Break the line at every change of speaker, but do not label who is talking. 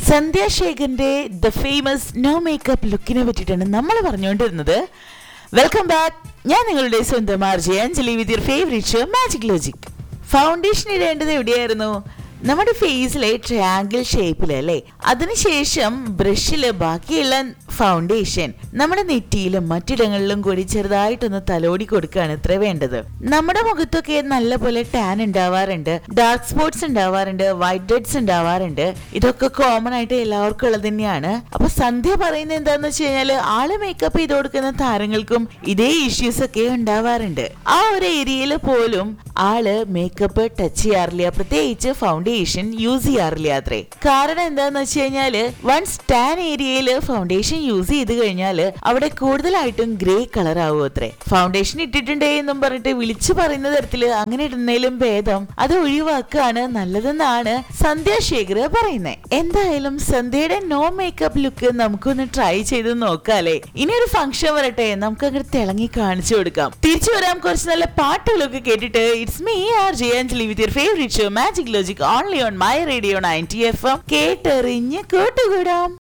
സന്ധ്യാശേഖറിന്റെ the famous no makeup ലുക്കിനെ പറ്റിയിട്ടാണ് നമ്മൾ പറഞ്ഞുകൊണ്ടിരുന്നത് വെൽക്കം ബാക്ക് ഞാൻ നിങ്ങളുടെ സ്വന്തം RJ Anjali with your favourite magic logic foundation ഇടേണ്ടത് എവിടെയായിരുന്നു നമ്മുടെ ഫേസിലെ ട്രയാങ്കിൾ ഷേപ്പിലല്ലേ അതിനുശേഷം ബ്രഷില് ബാക്കിയുള്ള ഫൗണ്ടേഷൻ നമ്മുടെ നെറ്റിയിലും മറ്റിടങ്ങളിലും കൂടി ചെറുതായിട്ടൊന്ന് തലോടി കൊടുക്കുകയാണ് ഇത്ര വേണ്ടത് നമ്മുടെ മുഖത്തൊക്കെ നല്ലപോലെ ടാൻ ഉണ്ടാവാറുണ്ട് ഡാർക്ക് സ്പോട്ട്സ് ഉണ്ടാവാറുണ്ട് വൈറ്റ് ഡെഡ്സ് ഉണ്ടാവാറുണ്ട് ഇതൊക്കെ കോമൺ ആയിട്ട് എല്ലാവർക്കും ഉള്ളത് തന്നെയാണ് അപ്പൊ സന്ധ്യ പറയുന്നത് എന്താന്ന് വെച്ച് കഴിഞ്ഞാല് ആള് മേക്കപ്പ് ചെയ്ത് കൊടുക്കുന്ന താരങ്ങൾക്കും ഇതേ ഇഷ്യൂസ് ഒക്കെ ഉണ്ടാവാറുണ്ട് ആ ഒരു ഏരിയയിൽ പോലും ആള് മേക്കപ്പ് ടച്ച് ചെയ്യാറില്ല പ്രത്യേകിച്ച് ഫൗണ്ടേഷൻ യൂസ് ചെയ്യാറില്ല അത്രേ കാരണം എന്താന്ന് വെച്ച് കഴിഞ്ഞാല് വൺസ് ടാൻ ഏരിയയിൽ ഫൗണ്ടേഷൻ യൂസ് ചെയ്ത് കഴിഞ്ഞാല് അവിടെ കൂടുതലായിട്ടും ഗ്രേ കളർ ആവും അത്രേ ഫൗണ്ടേഷൻ ഇട്ടിട്ടുണ്ടേ എന്നും പറഞ്ഞിട്ട് വിളിച്ചു പറയുന്ന തരത്തില് അങ്ങനെ ഇടുന്നതിലും ഭേദം അത് ഒഴിവാക്കാണ് നല്ലതെന്നാണ് സന്ധ്യ ശേഖർ പറയുന്നത് എന്തായാലും സന്ധ്യയുടെ നോ മേക്കപ്പ് ലുക്ക് നമുക്കൊന്ന് ട്രൈ ചെയ്ത് നോക്കാല്ലേ ഇനി ഒരു ഫംഗ്ഷൻ വരട്ടെ നമുക്ക് അങ്ങനെ തിളങ്ങി കാണിച്ചു കൊടുക്കാം തിരിച്ചു വരാം കുറച്ച് നല്ല പാട്ടുകളൊക്കെ കേട്ടിട്ട് it's me R J Anjali with your favourite show magic logic only on my radio ninety F M കേട്ടെറിഞ്ഞ് കൂട്ടുകൂടാം